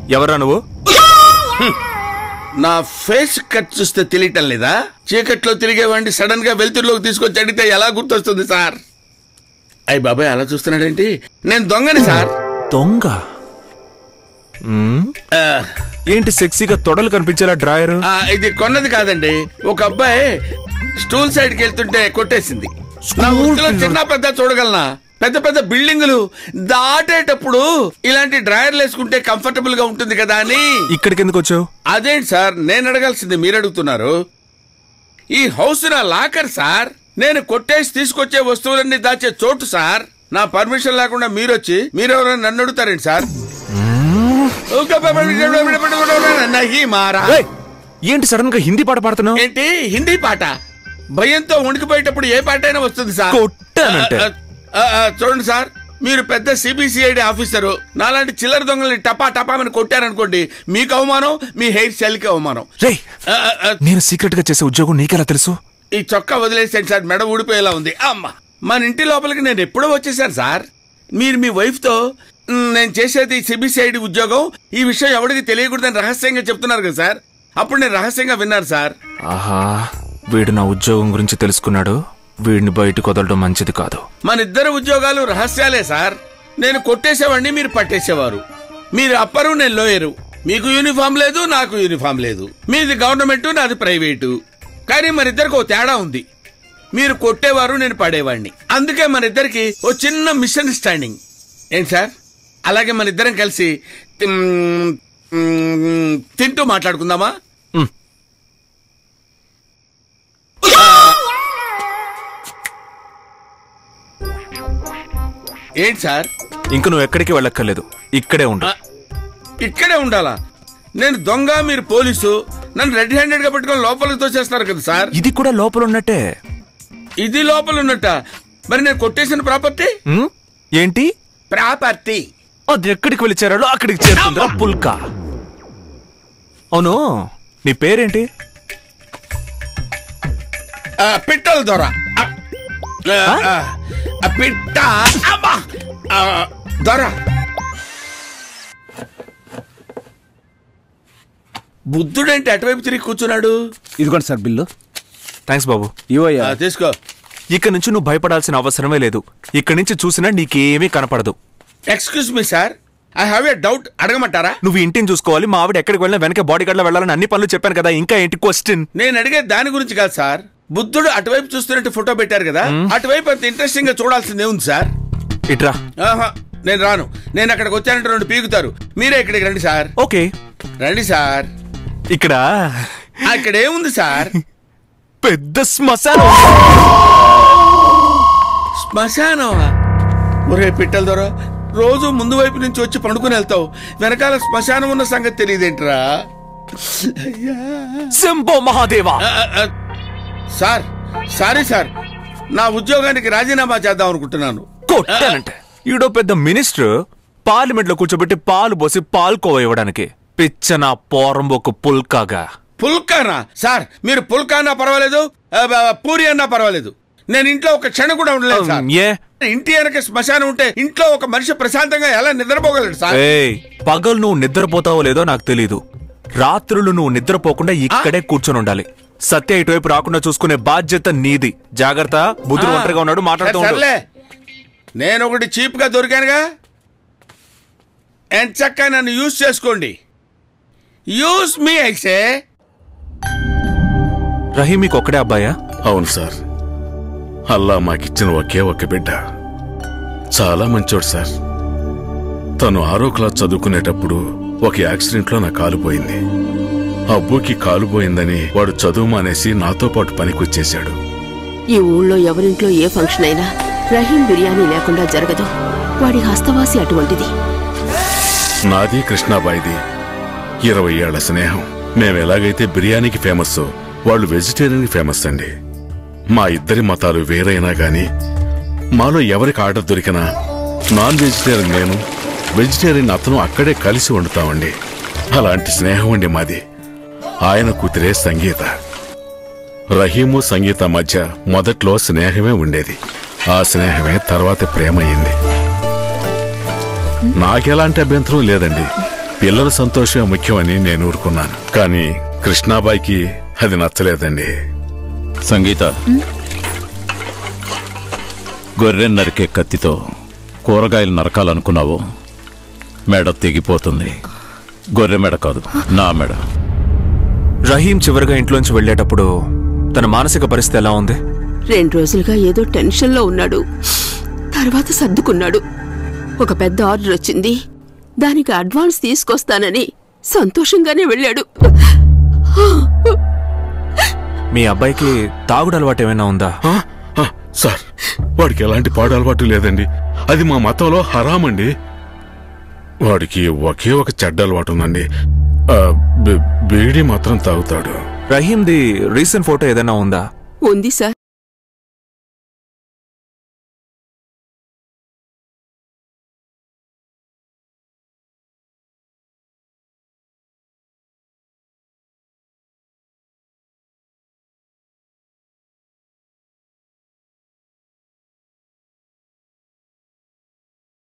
ఎవరా నువ్వు నా ఫేస్ కట్ చూస్తే తెలియటం లేదా చీకట్లో తిరిగేవాడిని సడన్ గా వెలుతురులోకి తీసుకొచ్చి అడిగితే ఎలా గుర్తొస్తుంది సార్ అయ్యి బాబాయ్ అలా చూస్తున్నాడేంటి నేను దొంగని సార్ దొంగ మ్మ్. ఆ, ఏంటి సెక్సీగా తొడలు కనిపించేలా డ్రాయర్ ఆ, ఇది కొన్నది కాదండి ఒక అబ్బాయి స్టూల్ సైడ్ కి వెళ్తుంటే కొట్టేసింది నా వృత్తిలో చిన్న పెద్ద చూడగలనా పెద్ద పెద్ద బిల్డింగులు దాటేటప్పుడు ఇలాంటి డ్రాయర్లు వేసుకుంటే కంఫర్టబుల్ గా ఉంటుంది కదా అని ఇక్కడికి ఎందుకు వచ్చావు అదేంటి సార్ నేను అడగాల్సింది మీరు అడుగుతున్నారు ఈ హౌస్ నా లాకర్ సార్ నేను కొట్టేసి తీసుకొచ్చే వస్తువులన్నీ దాచే చోటు సార్ నా పర్మిషన్ లేకుండా మీరు వచ్చి మీరెవరైనా నన్ను అడుగుతారేంటి సార్ నహీ మారా ఏయ్, ఏంటి సడన్ గా హిందీ పాట పాడుతున్నావు ఏంటి హిందీ పాట భయంతో వణికిపోయేటప్పుడు ఏ పాట అయినా వస్తుంది సార్ కొట్టానంటే. ఆ, ఆ, ఆ, చూడండి సార్ మీరు పెద్ద సిబిసిఐడి ఆఫీసరు నాలాంటి చిల్లర దొంగల్ని టపా టపామని కొట్టారనుకోండి మీకు అవమానం మీ హెయిర్ స్టైల్ కి అవమానం రేయ్ ఆ, ఆ, ఆ, నేను సీక్రెట్ గా చేసే ఉద్యోగం నీకెలా తెలుసు ఈ చొక్కా వదిలేసాను సార్ మెడ ఊడిపోయేలా ఉంది అమ్మ మన ఇంటి లోపలికి నేను ఎప్పుడో వచ్చేసాను సార్ మీరు మీ వైఫ్ తో "మ్, నేను చేసేది సిబిసిఐడి ఉద్యోగం ఈ విషయం ఎవరికి తెలియకూడదని రహస్యంగా చెప్తున్నారు కదా సార్ అప్పుడు నేను రహస్యంగా విన్నాను సార్ ఆహా వీడు నా ఉద్యోగం గురించి తెలుసుకున్నాడు వీడిని బయటకు వదలడం మంచిది కాదు మన ఇద్దరు ఉద్యోగాలు రహస్యాలే సార్ నేను కొట్టేసేవాడిని మీరు పట్టేసేవారు మీరు అప్పరు నేను లోయరు మీకు యూనిఫామ్ లేదు నాకు యూనిఫామ్ లేదు మీది గవర్నమెంట్ నాది ప్రైవేటు కానీ మన ఇద్దరికి ఓ తేడా ఉంది మీరు కొట్టేవారు నేను పడేవాడిని అందుకే మన ఇద్దరికి ఓ చిన్న మిస్అండర్స్టాండింగ్ ఏంటి సార్ అలాగే మన ఇద్దరం కలిసి తిమ్, మ్, తింటూ మాట్లాడుకుందామా మ్. ఏంటి సార్ ఇంక నువ్వు ఎక్కడికి వెళ్ళక్కర్లేదు ఇక్కడే ఉండు ఆ, ఇక్కడే ఉండాలా నేను దొంగ మీరు పోలీసు నన్ను రెడ్ హ్యాండెడ్ గా పెట్టుకొని లోపలికి తోచేస్తారు కదా సార్ ఇది కూడా లోపల ఉన్నట్టే ఇది లోపల ఉన్నట్ట మరి నేను కొట్టేసిన ప్రాపర్టీ మ్? ఏంటి ప్రాపర్టీ అది ఎక్కడికి వెళ్ళి చేరాడో అక్కడికి చేరుతుందిరా పుల్కా అవును నీ పేరేంటి పిట్టల దొర ఆ, ఆ, ఆ, ఆ, పిట్ట అబ్బా! ఆ, దొర బుద్ధుడేంటి అటువైపు తిరిగి కూర్చున్నాడు ఇదిగోండి సార్ బిల్లు థ్యాంక్స్ బాబు ఇవయ్యా ఆ, తీసుకో ఇక నుంచి నువ్వు భయపడాల్సిన అవసరమే లేదు ఇక్కడి నుంచి చూసినా నీకేమీ కనపడదు excuse me sir I have a doubt అడగమంటారా నువ్వు ఇంటిని చూసుకోవాలి మా ఆవిడ ఎక్కడికి వెళ్ళినా వెనక బాడీ గార్డ్ లో వెళ్ళాలని అన్ని పనులు చెప్పాను కదా ఇంకా ఏంటి క్వశ్చన్ నేను అడిగే దాని గురించి కాదు సార్ బుద్ధుడు అటువైపు చూస్తున్నట్టు ఫోటో పెట్టారు కదా అటువైపు అంత ఇంట్రెస్టింగ్ గా చూడాల్సిందే ఉంది సార్ ఇట్రా ఆహా నేను రాను నేను అక్కడికి వచ్చానంటే రెండు పీకుతారు మీరే ఇక్కడికి రండి సార్ ఓకే రండి సార్ ఇక్కడ ఆ, ఇక్కడ ఏముంది సార్ పెద్ద శ్మశానం శ్మశానం ఒరే పిట్టల దొర రోజు ముందు వైపు నుంచి వచ్చి పండుకుని వెళ్తావు వెనకాల శ్మశానం ఉన్న సంగతి తెలియదేంట్రా అయ్యా. శంభో మహాదేవా ఆ, ఆ, ఆ, సార్ సారీ సార్ నా ఉద్యోగానికి రాజీనామా చేద్దాం అనుకుంటున్నాను కొట్టానంటే ఈడో పెద్ద మినిస్టర్ పార్లమెంట్ లో కూర్చోబెట్టి పాలు పోసి పాల్కోవ ఇవ్వడానికి పిచ్చన పోరంబొక్కు పుల్కాగా పుల్కానా సార్ మీరు పుల్కానా పర్వాలేదు ఆ, బ- పూరి అన్నా పర్వాలేదు నేను ఇంట్లో ఒక క్షణం కూడా ఉండలేదు సార్ ఏ ఇంటి వెనక శ్మశానం ఉంటే ఇంట్లో ఒక మనిషి ప్రశాంతంగా ఎలా నిద్రపోగలడు సార్ ఏయ్ పగలు నువ్వు నిద్రపోతావో లేదో నాకు తెలీదు రాత్రులు నువ్వు నిద్రపోకుండా ఇక్కడే కూర్చొని ఉండాలి సత్య ఇటువైపు రాకుండా చూసుకునే బాధ్యత నీది జాగ్రత్త బుద్ధుడు ఆ, ఒంటరిగా ఉన్నాడు మాట్లాడుతూ సరే, ఉండు సర్లే నేను ఒకటి చీప్ గా దొరికానుగా ఎంచక్క నన్ను యూజ్ చేసుకోండి యూజ్ మీ ఐసే రహీం మీకు ఒక్కడే అబ్బాయా అవును సార్ అల్లా మాకిచ్చిన ఒకే ఒక్క బిడ్డ చాలా మంచోడు సార్ తను ఆరో క్లాస్ చదువుకునేటప్పుడు ఒక యాక్సిడెంట్లో నా కాలు పోయింది అబ్బుకి కాలు పోయిందని వాడు చదువు మానేసి నాతో పాటు పనికొచ్చేశాడు ఈ ఊళ్ళో ఎవరింట్లో ఏ ఫంక్షన్ అయినా రహీం బిర్యానీ లేకుండా జరగదు వాడి హస్తవాసి అటువంటిది నాది కృష్ణాబాయిది ఇరవై ఏళ్ల స్నేహం మేము ఎలాగైతే బిర్యానీకి ఫేమస్ వాళ్ళు వెజిటేరియన్కి ఫేమస్ అండి మా ఇద్దరి మతాలు వేరైనా గాని మాలో ఎవరికి ఆర్డర్ దొరికినా నాన్ వెజిటేరియన్ నేను వెజిటేరియన్ అతను అక్కడే కలిసి వండుతామండి అలాంటి స్నేహం అండి మాది ఆయన కూతురే సంగీత రహీము సంగీత మధ్య మొదట్లో స్నేహమే ఉండేది ఆ స్నేహమే తర్వాత ప్రేమ అయింది నాకెలాంటి అభ్యంతరం లేదండి పిల్లల సంతోషం ముఖ్యమని నేను ఊరుకున్నాను కానీ కృష్ణాబాయికి అది నచ్చలేదండి సంగీత గొర్రె నరికే కత్తితో కూరగాయలు నరకాలనుకున్నావు మెడ తెగిపోతుంది గొర్రె మెడ కాదు నా మెడ రహీం చివరిగా ఇంట్లోంచి వెళ్ళేటప్పుడు తన మానసిక పరిస్థితి ఎలా ఉంది రెండు రోజులుగా ఏదో టెన్షన్లో ఉన్నాడు తర్వాత సర్దుకున్నాడు ఒక పెద్ద ఆర్డర్ వచ్చింది దానికి అడ్వాన్స్ తీసుకొస్తానని సంతోషంగానే వెళ్ళాడు మీ అబ్బాయికి తాగుడు అలవాటు ఏమైనా ఉందా ఆ, ఆ, సార్ వాడికి ఎలాంటి పాడు అలవాటు లేదండి అది మా మతంలో హరాం అండి వాడికి ఒకే ఒక చెడ్డ అలవాటు ఉందండి ఆ, బి- బీడీ మాత్రం తాగుతాడు రహీంది రీసెంట్ ఫోటో ఏదైనా ఉందా ఉంది సార్